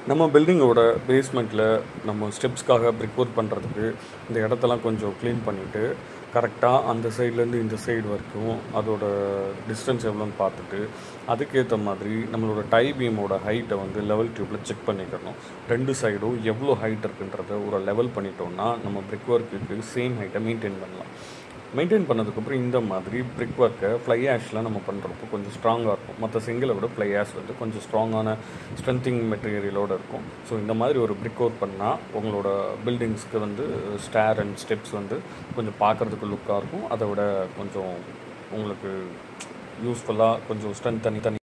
நம்ம பில்டிங்கோட பேஸ்மெண்ட்டில் நம்ம ஸ்டெப்ஸ்க்காக பிரிக் ஒர்க் பண்ணுறதுக்கு இந்த இடத்தெல்லாம் கொஞ்சம் க்ளீன் பண்ணிவிட்டு கரெக்டாக அந்த சைட்லேருந்து இந்த சைடு வரைக்கும் அதோட டிஸ்டன்ஸ் எவ்வளோன்னு பார்த்துட்டு அதுக்கேற்ற மாதிரி நம்மளோட டை பீமோட ஹைட்டை வந்து லெவல் டியூப்பில் செக் பண்ணிக்கணும் ரெண்டு சைடும் எவ்வளோ ஹைட் இருக்குன்றத ஒரு லெவல் பண்ணிட்டோம்னா நம்ம பிரிக் ஒர்க்குக்கு சேம் ஹைட்டை மெயின்டைன் பண்ணலாம் மெயின்டைன் பண்ணதுக்கப்புறம் இந்த மாதிரி பிரிக் ஒர்க்கை ஃப்ளை ஆஷ்லாம் நம்ம பண்ணுறப்போ கொஞ்சம் ஸ்ட்ராங்காக இருக்கும் மற்ற செங்கலை விட ஃப்ளை ஆஷ் வந்து கொஞ்சம் ஸ்ட்ராங்கான ஸ்ட்ரென்த்திங் மெட்டீரியலோடு இருக்கும் ஸோ இந்த மாதிரி ஒரு பிரிக் ஒர்க் பண்ணால் உங்களோட பில்டிங்ஸ்க்கு வந்து ஸ்டேர் அண்ட் ஸ்டெப்ஸ் வந்து கொஞ்சம் பார்க்குறதுக்கு லுக்காக இருக்கும் அதை விட கொஞ்சம் உங்களுக்கு யூஸ்ஃபுல்லாக கொஞ்சம் ஸ்ட்ரென்த் தனி தனி